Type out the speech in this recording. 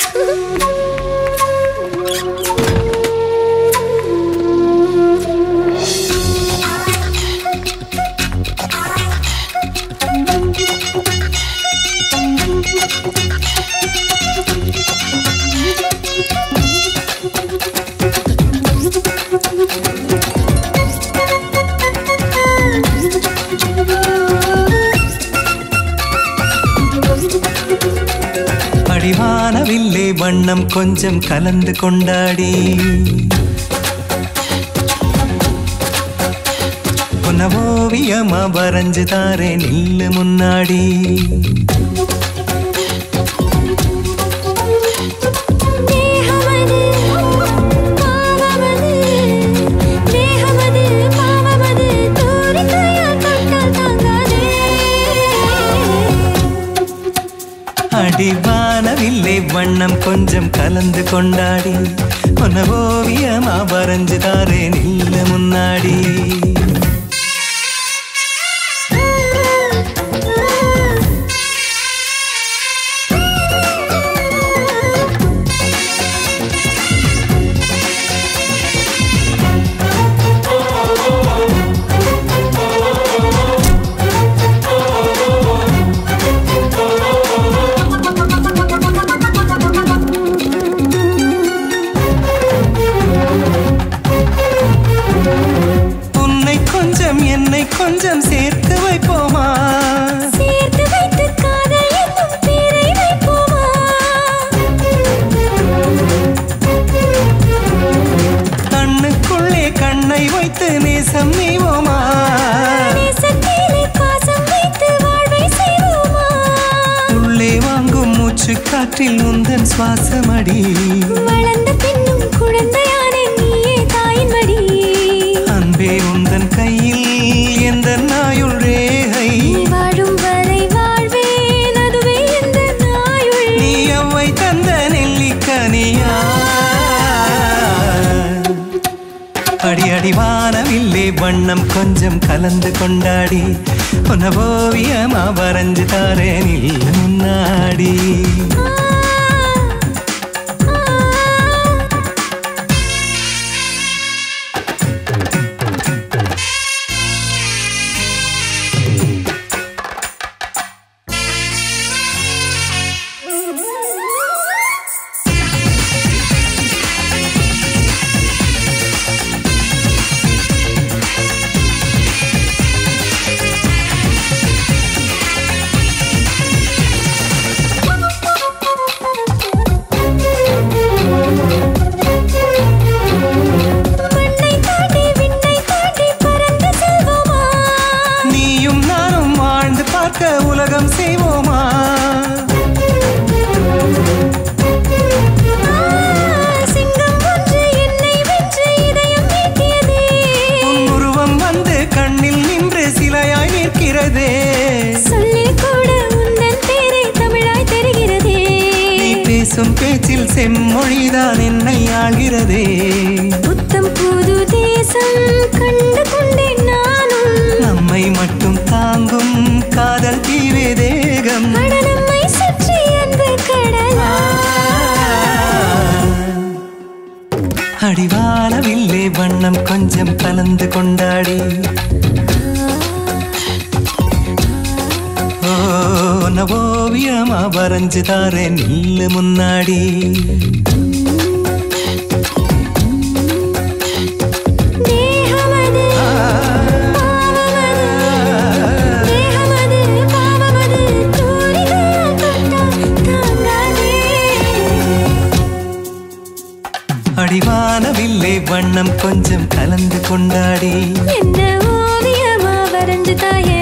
அடிவானவில்லே வண்ணம் கொஞ்சம் கலந்து கொண்டாடி உன்ன ஓவியமா வரைஞ்சு தாரே நில்லு முன்னாடி தேகமது பாவமது தேகமது பாவமது தூரிக்கையால் தொட்டால் தாங்காதே அடிவானவில்லை வண்ணம் கொஞ்சம் கலந்து கொண்டாடி உன்ன ஓவியமா வரைஞ்சு தாரே நில்லு முன்னாடி உன்னை கொஞ்சம் என்னை கொஞ்சம் சேர்த்து வைப்போமா சேர்த்து வைத்து காதல் என்னும் பேரை வைப்போமா கண்ணுக்குள்ளே கண்ணை வைத்து நேசம் நீவோமா நேசத்திலே பாசம் வைத்து வாழ்வை செய்வோமா உள்ளே வாங்கும் மூச்சு காற்றில் உந்தன் சுவாசமடி வளர்ந்த பின்னும் குழந்தையானே நீயே தாயின் மடி அன்பே உந்தன் கையில் எந்த நாயுள் ரேகை நீ வாழும் வரை வாழ்வேன் அதுவே இந்த நாயுள் நீ அவ்வை தந்த நெல்லிக்கனியா அடி அடி வானவில்லே வண்ணம் கொஞ்சம் கலந்து கொண்டாடி உன ஓவியமா வரைஞ்சு தாரேன் இல்ல முன்னாடி மண்ணை தாண்டி விண்ணை தாண்டி பறந்து செல்வோமா நீயும் நானும் வாழ்ந்து பார்க்க உலகம் செய்வோமா சிங்கம் ஒன்று என்னை வென்று இதயம் நீட்டியதே உன் உருவம் வந்து கண்ணில் நின்று சிலையாய் நிற்கிறதே சொல்லில் கூட உந்தன் பேரை தமிழாய் தெரிகிறதே நீ பேசும் பேச்சில் செம்மொழிதான் என்னை ஆள்கிறதே புத்தம் புது தேசம் கண்டு கொண்டேன் நானும் நம்மை மட்டும் தாங்கும் காதல் தீவே தேகம் அட நம்மை சுற்றி அன்பு கடலா அடிவானவில்லே வண்ணம் கொஞ்சம் கலந்து கொண்டாடி ஓ உன்னை ஓவியமா வரைஞ்சு தாரேன் நில்லு முன்னாடி தேகமது பாவமது தேகமது பாவமது தூரிகையால் தொட்டால் தாங்காதே அடிவானவில்லே வண்ணம் கொஞ்சம் கலந்து கொண்டாடி என்ன ஓவியமா வரைஞ்சு தாயே